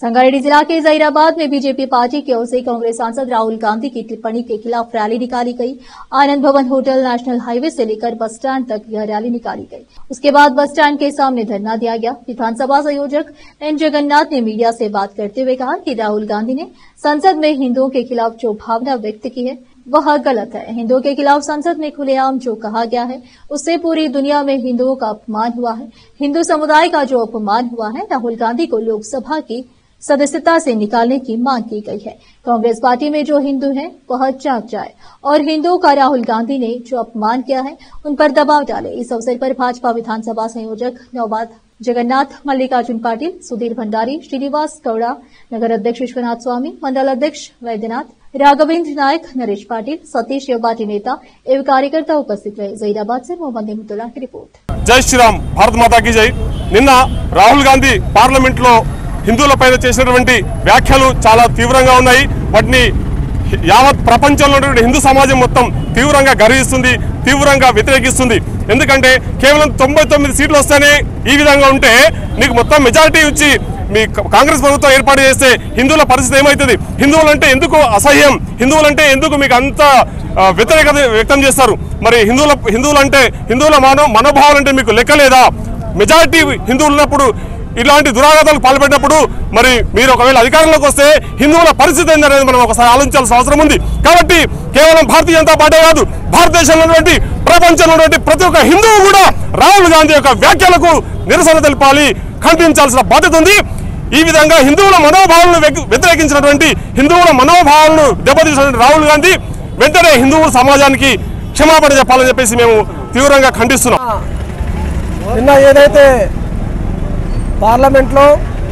संगारेड्डी जिला के जहीराबाद में बीजेपी पार्टी की ओर से कांग्रेस सांसद राहुल गांधी की टिप्पणी के खिलाफ रैली निकाली गई आनंद भवन होटल नेशनल हाईवे से लेकर बस स्टैंड तक यह रैली निकाली गई उसके बाद बस स्टैंड के सामने धरना दिया गया विधानसभा संयोजक एन जगन्नाथ ने मीडिया से बात करते हुए कहा कि राहुल गांधी ने संसद में हिंदुओं के खिलाफ जो भावना व्यक्त की है वह गलत है हिंदुओं के खिलाफ संसद में खुलेआम जो कहा गया है उससे पूरी दुनिया में हिंदुओं का अपमान हुआ है हिंदू समुदाय का जो अपमान हुआ है राहुल गांधी को लोकसभा की सदस्यता से निकालने की मांग की गई है कांग्रेस पार्टी में जो हिंदू हैं वह जाग जाए और हिंदुओं का राहुल गांधी ने जो अपमान किया है उन पर दबाव डाले इस अवसर पर भाजपा विधानसभा संयोजक नौबाद जगन्नाथ मल्लिकार्जुन पाटिल सुधीर भंडारी श्रीनिवास गौड़ा नगर अध्यक्ष विश्वनाथ स्वामी मंडल अध्यक्ष वैद्यनाथ राघवेंद्र नायक नरेश पाटिल सतीश योबाटी नेता एवं कार्यकर्ता उपस्थित रहे जहीराबाद से मोहम्मद नेमतुल्ला की रिपोर्ट జై శ్రీరామ్ భారత్ మాతాకి జై నిన్న రాహుల్ గాంధీ పార్లమెంట్ లో హిందువులపైన చేసినటువంటి వ్యాఖ్యలు చాలా తీవ్రంగా ఉన్నాయి వాటిని యావత్ ప్రపంచంలో ఉన్నటువంటి హిందూ సమాజం మొత్తం తీవ్రంగా గర్విస్తుంది తీవ్రంగా వ్యతిరేకిస్తుంది ఎందుకంటే కేవలం తొంభై తొమ్మిది సీట్లు వస్తేనే ఈ విధంగా ఉంటే నీకు మొత్తం మెజారిటీ ఇచ్చి మీ క- కాంగ్రెస్ ప్రభుత్వం ఏర్పాటు చేస్తే హిందువుల పరిస్థితి ఏమవుతుంది హిందువులంటే ఎందుకు అసహ్యం హిందువులంటే ఎందుకు మీకు అంత ఆ, వ్యతిరేకత వ్యక్తం చేస్తారు మరి హిందువుల హిందువులంటే హిందువుల మనో మనోభావాలు అంటే మీకు లెక్క లేదా మెజారిటీ హిందువులు ఉన్నప్పుడు ఇలాంటి దురాఘాతాలకు పాల్పడినప్పుడు మరి మీరు ఒకవేళ అధికారంలోకి వస్తే హిందువుల పరిస్థితి ఏందనేది మనం ఒకసారి ఆలోచించాల్సిన అవసరం ఉంది కాబట్టి కేవలం భారతీయ జనతా పార్టీ కాదు భారతదేశంలో ఉన్నటువంటి ప్రపంచంలో ఉన్నటువంటి ప్రతి ఒక్క హిందువు కూడా రాహుల్ గాంధీ యొక్క వ్యాఖ్యలకు నిరసన తెలపాలి ఖండించాల్సిన బాధ్యత ఉంది ఈ విధంగా హిందువుల మనోభావాలను వ్యక్- వ్యతిరేకించినటువంటి హిందువుల మనోభావాలను దెబ్బతీసినటువంటి రాహుల్ గాంధీ వెంటనే హిందూ సమాజానికి క్షమాపణ చెప్పాలని చెప్పేసి మేము తీవ్రంగా ఖండిస్తున్నాం నిన్న ఏదైతే పార్లమెంట్లో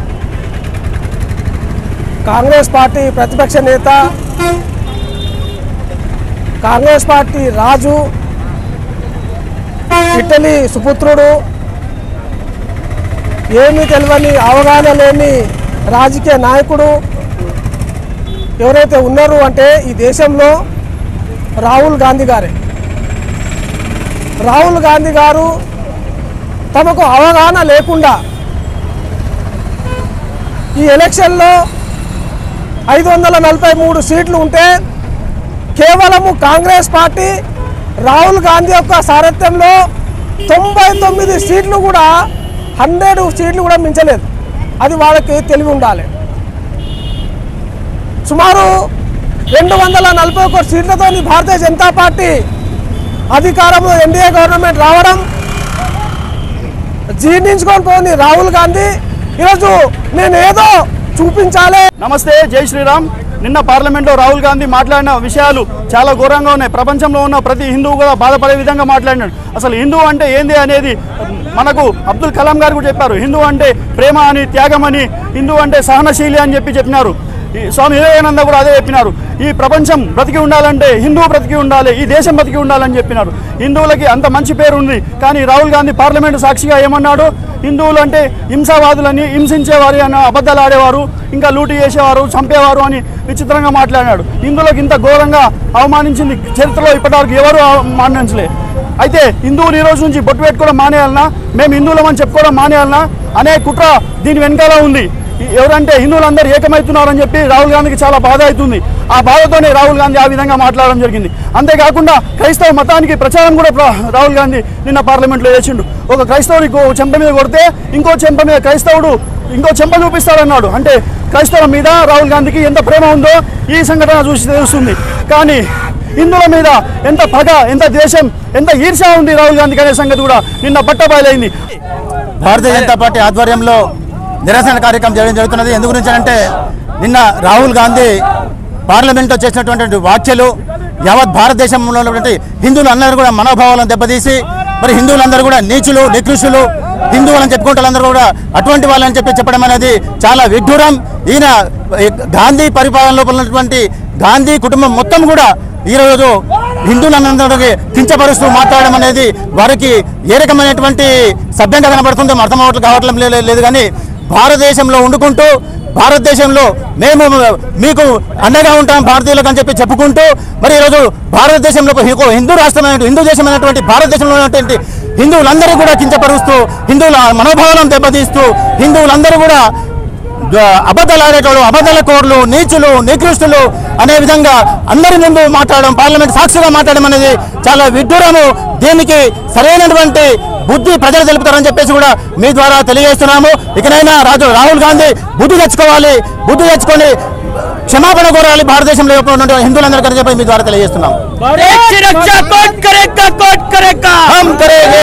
కాంగ్రెస్ పార్టీ ప్రతిపక్ష నేత కాంగ్రెస్ పార్టీ రాజు ఇటలీ సుపుత్రుడు ఏమీ తెలియని అవగాహన లేని రాజకీయ నాయకుడు ఎవరైతే ఉన్నారు అంటే ఈ దేశంలో రాహుల్ గాంధీ గారే రాహుల్ గాంధీ గారు తమకు అవగాహన లేకుండా ఈ ఎలక్షన్లో ఐదు వందల నలభై మూడు సీట్లు ఉంటే కేవలము కాంగ్రెస్ పార్టీ రాహుల్ గాంధీ యొక్క సారథ్యంలో తొంభై తొమ్మిది సీట్లు కూడా హండ్రెడ్ సీట్లు కూడా మించలేదు అది వాళ్ళకి తెలివి ఉండాలి సుమారు రెండు వందల నలభై ఒక్క సీట్లతో భారతీయ జనతా పార్టీ అధికారంలో ఎన్డీఏ గవర్నమెంట్ రావడం జీర్ణించుకొని పోని రాహుల్ గాంధీ ఈరోజు నేను ఏదో చూపించాలి నమస్తే జై శ్రీరామ్ నిన్న పార్లమెంట్లో రాహుల్ గాంధీ మాట్లాడిన విషయాలు చాలా ఘోరంగా ఉన్నాయి ప్రపంచంలో ఉన్న ప్రతి హిందువు కూడా బాధపడే విధంగా మాట్లాడినాడు అసలు హిందూ అంటే ఏంది అనేది మనకు అబ్దుల్ కలాం గారు కూడా చెప్పారు హిందూ అంటే ప్రేమ అని త్యాగం అని హిందూ అంటే సహనశీలి అని చెప్పి చెప్పినారు ఈ స్వామి వివేకానంద కూడా అదే చెప్పినారు ఈ ప్రపంచం బ్రతికి ఉండాలంటే హిందువు బ్రతికి ఉండాలి ఈ దేశం బ్రతికి ఉండాలని చెప్పినారు హిందువులకి అంత మంచి పేరు ఉంది కానీ రాహుల్ గాంధీ పార్లమెంటు సాక్షిగా ఏమన్నాడు హిందువులు అంటే హింసావాదులని హింసించేవారు అని అబద్ధాలు ఆడేవారు ఇంకా లూటి చేసేవారు చంపేవారు అని విచిత్రంగా మాట్లాడినాడు హిందువులకు ఇంత ఘోరంగా అవమానించింది చరిత్రలో ఇప్పటివరకు ఎవరు అవమానించలే అయితే హిందువులు ఈ రోజు నుంచి బొట్టు పెట్టుకోవడం మానేయాలన్నా మేము హిందువులమని చెప్పుకోవడం మానేయాలన్నా అనే కుట్ర దీని వెనకాల ఉంది ఎవరంటే హిందువులందరూ ఏకమవుతున్నారని చెప్పి రాహుల్ గాంధీకి చాలా బాధ అవుతుంది ఆ బాధతోనే రాహుల్ గాంధీ ఆ విధంగా మాట్లాడడం జరిగింది అంతేకాకుండా క్రైస్తవ మతానికి ప్రచారం కూడా ప్ర- రాహుల్ గాంధీ నిన్న పార్లమెంట్లో చేసిండు ఒక క్రైస్తవుడికి ఓ చెంప మీద కొడితే ఇంకో చెంప మీద క్రైస్తవుడు ఇంకో చెంప చూపిస్తాడన్నాడు అంటే క్రైస్తవుల మీద రాహుల్ గాంధీకి ఎంత ప్రేమ ఉందో ఈ సంఘటన చూసి తెలుస్తుంది కానీ హిందువుల మీద ఎంత పగ ఎంత ద్వేషం ఎంత ఈర్ష్య ఉంది రాహుల్ గాంధీకి అనే సంగతి కూడా నిన్న బట్టబయలైంది భారతీయ జనతా పార్టీ ఆధ్వర్యంలో నిరసన కార్యక్రమం చేయడం జరుగుతున్నది ఎందు గురించి అంటే నిన్న రాహుల్ గాంధీ పార్లమెంట్లో చేసినటువంటి వ్యాఖ్యలు యావత్ భారతదేశంలో ఉన్నటువంటి హిందువులు అందరూ కూడా మనోభావాలను దెబ్బతీసి మరి హిందువులందరూ కూడా నీచులు నికృషులు హిందువులని చెప్పుకుంటే వాళ్ళందరూ కూడా అటువంటి వాళ్ళని చెప్పి చెప్పడం అనేది చాలా విడ్డూరం ఈయన ఈ గాంధీ పరిపాలన లోపల ఉన్నటువంటి గాంధీ కుటుంబం మొత్తం కూడా ఈరోజు హిందువులందరికీ కించపరుస్తూ మాట్లాడడం అనేది వారికి ఏ రకమైనటువంటి సభ్యంగా కనబడుతుందో అర్థం అవ్వట్లేదు కావట్లేదు లే- లేదు కానీ భారతదేశంలో వండుకుంటూ భారతదేశంలో మేము మీకు అండగా ఉంటాం భారతీయులకు అని చెప్పి చెప్పుకుంటూ మరి ఈరోజు భారతదేశంలో ఒక హిందూ రాష్ట్రమైన హిందూ దేశమైనటువంటి భారతదేశంలో ఉన్నటువంటి హిందువులందరూ కూడా కించపరుస్తూ హిందువుల మనోభావాలను దెబ్బతీస్తూ హిందువులందరూ కూడా ద- అబద్ధాలు ఆడేటోళ్ళు అబద్ధాల కోర్లు నీచులు నికృష్టులు అనే విధంగా అందరి ముందు మాట్లాడడం పార్లమెంట్ సాక్షిగా మాట్లాడడం అనేది చాలా విడ్డూరము దీనికి సరైనటువంటి బుద్ధి ప్రజలు తెలుపుతారని చెప్పేసి కూడా మీ ద్వారా తెలియజేస్తున్నాము ఇకనైనా రాజు రాహుల్ గాంధీ బుద్ధి తెచ్చుకోవాలి బుద్ధి తెచ్చుకొని క్షమాపణ కోరాలి భారతదేశంలో ఉన్నటువంటి హిందువులందరికీ అని చెప్పి మీ ద్వారా తెలియజేస్తున్నాం देश की रक्षा कौन करेगा कौन करेगा हम करेंगे